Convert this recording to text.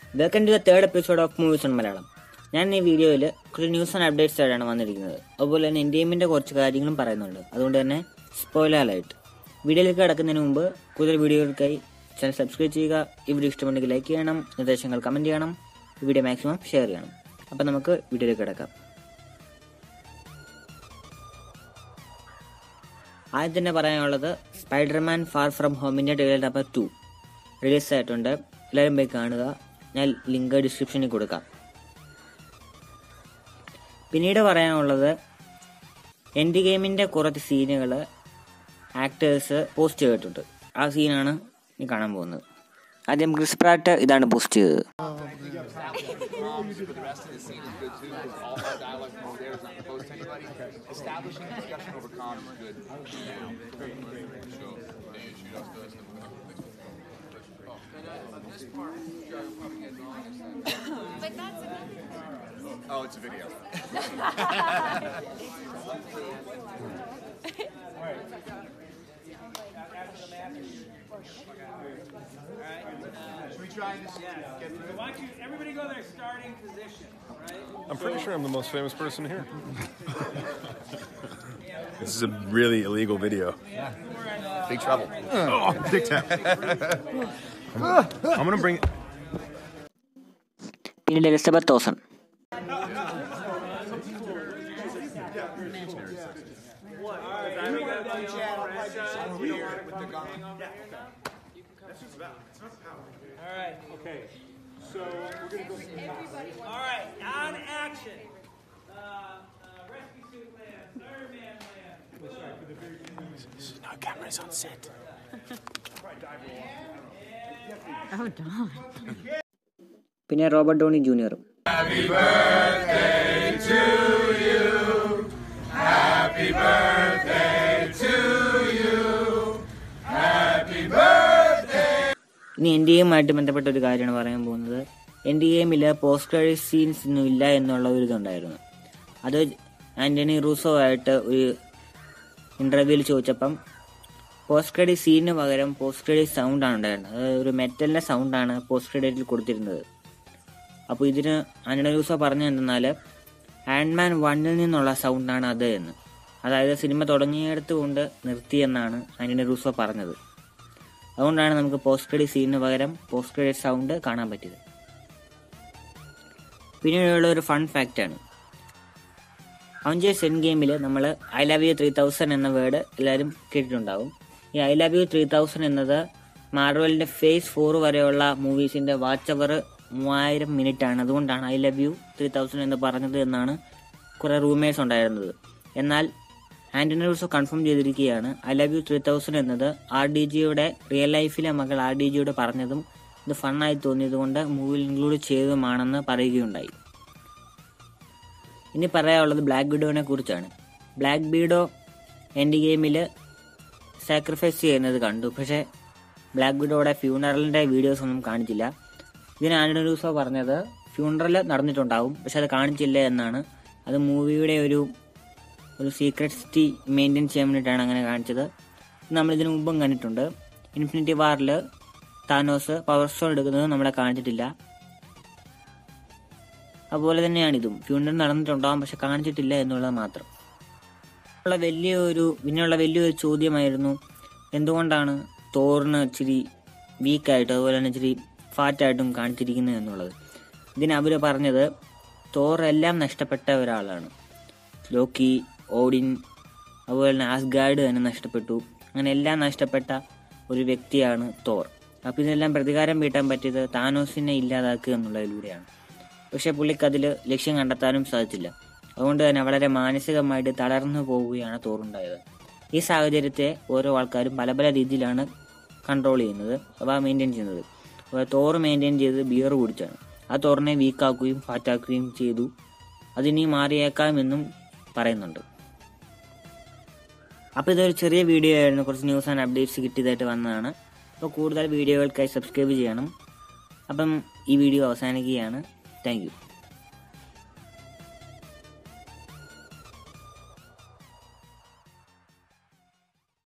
Welcome to the third episode of movies on Malayalam ഞാൻ ഈ വീഡിയോയിൽ കുറച്ച് ന്യൂസ് ആൻഡ് അപ്ഡേറ്റ്സ് ആയിട്ടാണ് വന്നിരിക്കുന്നത് അതുപോലെ തന്നെ ഇന്ത്യമിൻ്റെ കുറച്ച് കാര്യങ്ങളും പറയുന്നുണ്ട് അതുകൊണ്ട് തന്നെ സ്പോയിലായിട്ട് വീഡിയോയിലേക്ക് കിടക്കുന്നതിന് മുമ്പ് കൂടുതൽ വീഡിയോകൾക്കായി ചാനൽ സബ്സ്ക്രൈബ് ചെയ്യുക ഈ വീഡിയോ ഇഷ്ടമുണ്ടെങ്കിൽ ലൈക്ക് ചെയ്യണം നിർദ്ദേശങ്ങൾ കമൻറ്റ് ചെയ്യണം ഈ വീഡിയോ മാക്സിമം ഷെയർ ചെയ്യണം അപ്പം നമുക്ക് വീഡിയോയിലേക്ക് കിടക്കാം ആദ്യം തന്നെ പറയാനുള്ളത് സ്പൈഡർമാൻ ഫാർ ഫ്രം ഹോമിൻ്റെ ട്രെയിലർ നമ്പർ ടു റിലീസ് ആയിട്ടുണ്ട് എല്ലാവരും പോയി കാണുക ഞാൻ ലിങ്ക് ഡിസ്ക്രിപ്ഷനിൽ കൊടുക്കാം പിന്നീട് പറയാനുള്ളത് എൻഡ് ഗെയിമിൻ്റെ കുറച്ച് സീനുകൾ ആക്ടേഴ്സ് പോസ്റ്റ് ചെയ്തിട്ടുണ്ട് ആ സീനാണ് ഈ കാണാൻ പോകുന്നത് ആദ്യം ക്രിസ് പ്രാറ്റ് ഇതാണ് പോസ്റ്റ് ചെയ്തത് Establishing discussion over Connor is good. But that's another Oh, it's a video. Should we try and just get through it? Why don't you, everybody go their starting position, right? I'm pretty sure I'm the most famous person here. this is a really illegal video. Big trouble. Oh, big time. I'm gonna bring. പിന്നീട് Elizabeth Thompson All right. Okay. So we're gonna go. All right. On action. Uh, uh, rescue suit land. Fireman land. No cameras on set. Oh, Don. പിന്നെ Robert Downey ജൂനിയറും ഇനി N D എമ്മുമായിട്ട് ബന്ധപ്പെട്ട ഒരു കാര്യമാണ് പറയാൻ പോകുന്നത് എൻ ഡി എമ്മിൽ പോസ്റ്റ് ക്രെഡിറ്റ് സീൻസ് ഒന്നും ഇല്ല എന്നുള്ള ഒരു ഇതുണ്ടായിരുന്നു അത് ആന്റണി റൂസോ ആയിട്ട് ഒരു ഇന്റർവ്യൂവിൽ ചോദിച്ചപ്പം പോസ്റ്റ് ക്രെഡിറ്റ് സീനിന് പകരം പോസ്റ്റ് ക്രെഡിറ്റ് സൗണ്ടാണ് ഉണ്ടായിരുന്നത് അത് ഒരു മെറ്റലിന്റെ സൗണ്ടാണ് പോസ്റ്റ് ക്രെഡിറ്റിൽ കൊടുത്തിരുന്നത് അപ്പോൾ ഇതിന് ആന്റണി റൂസോ പറഞ്ഞത് എന്തെന്നാൽ ആൻഡ്മാൻ വണ്ണിൽ നിന്നുള്ള സൗണ്ടാണ് അത് എന്ന് അതായത് സിനിമ തുടങ്ങിയെടുത്ത് കൊണ്ട് നിർത്തിയെന്നാണ് ആന്റണി റൂസോ പറഞ്ഞത് അതുകൊണ്ടാണ് നമുക്ക് പോസ്റ്റ് ക്രെഡിറ്റ് സീനിന് പകരം പോസ്റ്റ് ക്രെഡിറ്റ് സൗണ്ട് കാണാൻ പറ്റിയത് പിന്നീടുള്ള ഒരു ഫൺ ഫാക്റ്റാണ് അവഞ്ചേഴ്സ് എൻ ഗെയിമിൽ നമ്മൾ I love you three thousand എന്ന വേർഡ് എല്ലാവരും കേട്ടിട്ടുണ്ടാവും ഈ I love you three thousand എന്നത് മാർവലിൻ്റെ ഫേസ് ഫോർ വരെയുള്ള മൂവീസിൻ്റെ വാച്ച് അവർ മൂവായിരം മിനിറ്റ് ആണ് അതുകൊണ്ടാണ് I love you three thousand എന്ന് പറഞ്ഞത് എന്നാണ് കുറേ റൂമേഴ്സ് ഉണ്ടായിരുന്നത് എന്നാൽ ആന്റണി റൂസോ കൺഫേം ചെയ്തിരിക്കുകയാണ് I love you three thousand എന്നത് ആർ ഡി ജിയുടെ റിയൽ ലൈഫിലെ മകൾ ആർ ഡി ജിയോട് പറഞ്ഞതും ഇത് ഫണ്ണായി തോന്നിയതുകൊണ്ട് മൂവിയിൽ ഇൻക്ലൂഡ് ചെയ്തതുമാണെന്ന് പറയുകയുണ്ടായി ഇനി പറയാനുള്ളത് ബ്ലാക്ക് ബീഡോനെ കുറിച്ചാണ് ബ്ലാക്ക് ബീഡോ എൻ്റെ ഗെയിമിൽ സാക്രിഫൈസ് ചെയ്യുന്നത് കണ്ടു പക്ഷേ ബ്ലാക്ക് ബീഡോയുടെ ഫ്യൂണറലിൻ്റെ വീഡിയോസ് ഒന്നും കാണിച്ചില്ല ഇതിന് ആന്റണി റൂസോ പറഞ്ഞത് ഫ്യൂണറൽ നടന്നിട്ടുണ്ടാവും പക്ഷെ അത് കാണിച്ചില്ല എന്നാണ് അത് മൂവിയുടെ ഒരു ഒരു സീക്രട്സിറ്റി മെയിൻറ്റെയിൻ ചെയ്യാൻ വേണ്ടിയിട്ടാണ് അങ്ങനെ കാണിച്ചത് ഇത് നമ്മൾ ഇതിനു മുമ്പും കണ്ടിട്ടുണ്ട് ഇൻഫിനിറ്റി വാറിൽ താനോസ് പവർ സ്റ്റോൺ എടുക്കുന്നത് നമ്മളെ കാണിച്ചിട്ടില്ല അതുപോലെ തന്നെയാണ് ഇതും ഫ്യൂണൽ നടന്നിട്ടുണ്ടാവും പക്ഷെ കാണിച്ചിട്ടില്ല എന്നുള്ളത് മാത്രം ഉള്ള വലിയൊരു പിന്നെയുള്ള വലിയൊരു ചോദ്യമായിരുന്നു എന്തുകൊണ്ടാണ് തോറിന് ഇച്ചിരി വീക്കായിട്ട് അതുപോലെ തന്നെ ഇച്ചിരി ഫാറ്റായിട്ടും കാണിച്ചിരിക്കുന്നത് എന്നുള്ളത് ഇതിന് അവർ പറഞ്ഞത് തോറെല്ലാം നഷ്ടപ്പെട്ട ഒരാളാണ് ലോക്കി ഓഡിൻ അതുപോലെ തന്നെ ആസ്ഗാർഡ് തന്നെ നഷ്ടപ്പെട്ടു അങ്ങനെ എല്ലാം നഷ്ടപ്പെട്ട ഒരു വ്യക്തിയാണ് തോർ അപ്പോൾ ഇതെല്ലാം പ്രതികാരം വീട്ടാൻ പറ്റിയത് താനോസിനെ ഇല്ലാതാക്കുക എന്നുള്ളതിലൂടെയാണ് പക്ഷേ പുള്ളിക്ക് അതിൽ ലക്ഷ്യം കണ്ടെത്താനും സാധിച്ചില്ല അതുകൊണ്ട് തന്നെ വളരെ മാനസികമായിട്ട് തളർന്നു പോവുകയാണ് തോറുണ്ടായത് ഈ സാഹചര്യത്തെ ഓരോ ആൾക്കാരും പല പല രീതിയിലാണ് കൺട്രോൾ ചെയ്യുന്നത് അഥവാ മെയിൻറ്റെയിൻ ചെയ്യുന്നത് അപ്പോൾ തോറ് മെയിൻറ്റെയിൻ ചെയ്ത് ബിയർ കുടിച്ചാണ് ആ തോറിനെ വീക്കാക്കുകയും ഫാറ്റാക്കുകയും ചെയ്തു അതിനി മാറിയേക്കാമെന്നും പറയുന്നുണ്ട് അപ്പോൾ ഇതൊരു ചെറിയ വീഡിയോ ആയിരുന്നു കുറച്ച് ന്യൂസ് ആൻഡ് അപ്ഡേറ്റ്സ് കിട്ടിയതായിട്ട് വന്നതാണ് അപ്പോൾ കൂടുതൽ വീഡിയോകൾക്കായി സബ്സ്ക്രൈബ് ചെയ്യണം അപ്പം ഈ വീഡിയോ അവസാനിക്കുകയാണ് താങ്ക് യു